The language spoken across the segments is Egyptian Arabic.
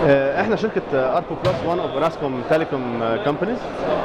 آه، احنا شركه اركو بلس وان اوف راسكوم تيليكوم كومبانيز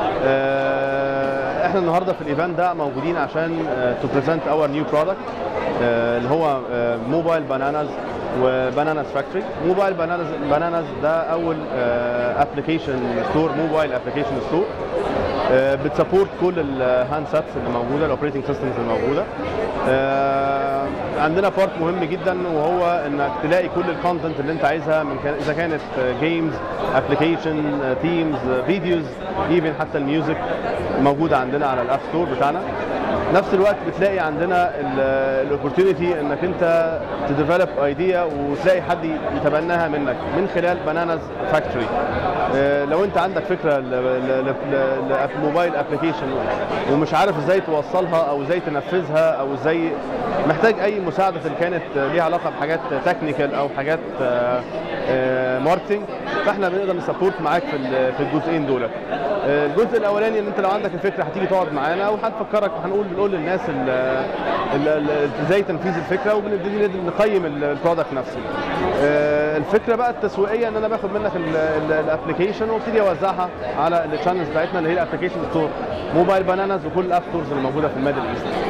احنا النهارده في الايفنت ده موجودين عشان تو بريزنت اور نيو برودكت اللي هو موبايل باناناز وباناناز فاكتوري موبايل باناناز باناناز ده اول ابلكيشن ستور موبايل ابلكيشن ستور بتسبورت كل الهاند سيتس اللي موجوده الاوبريتنج سيستمز الموجوده آه، عندنا بارت مهم جدا وهو انك تلاقي كل الكونتنت اللي انت عايزها من كان اذا كانت جيمز ابلكيشن تيمز فيديوز ايفن حتى الميوزك موجوده عندنا على الاب ستور بتاعنا نفس الوقت بتلاقي عندنا الاوبورتيونيتي انك انت تديفلوب ايديا وتلاقي حد يتبناها منك من خلال باناناز فاكتوري لو انت عندك فكره لموبايل ابلكيشن ومش عارف ازاي توصلها او ازاي تنفذها او ازاي محتاج اي مساعده اللي كانت ليها علاقه بحاجات تكنيكال او حاجات ماركتنج فاحنا بنقدر نسبورت معاك في في الجزئين دول الجزء الاولاني ان انت لو عندك الفكره هتيجي تقعد معانا وهنفكرك وهنقول بنقول للناس ازاي تنفيذ الفكره وبنبتدي نقيم البرودكت نفسه الفكره بقى التسويقيه ان انا باخد منك الابلكيشن وابتدي اوزعها على الشانلز بتاعتنا اللي هي الابلكيشن ستور موبايل باناناز وكل الاب ستورز اللي موجوده في الميدل ايست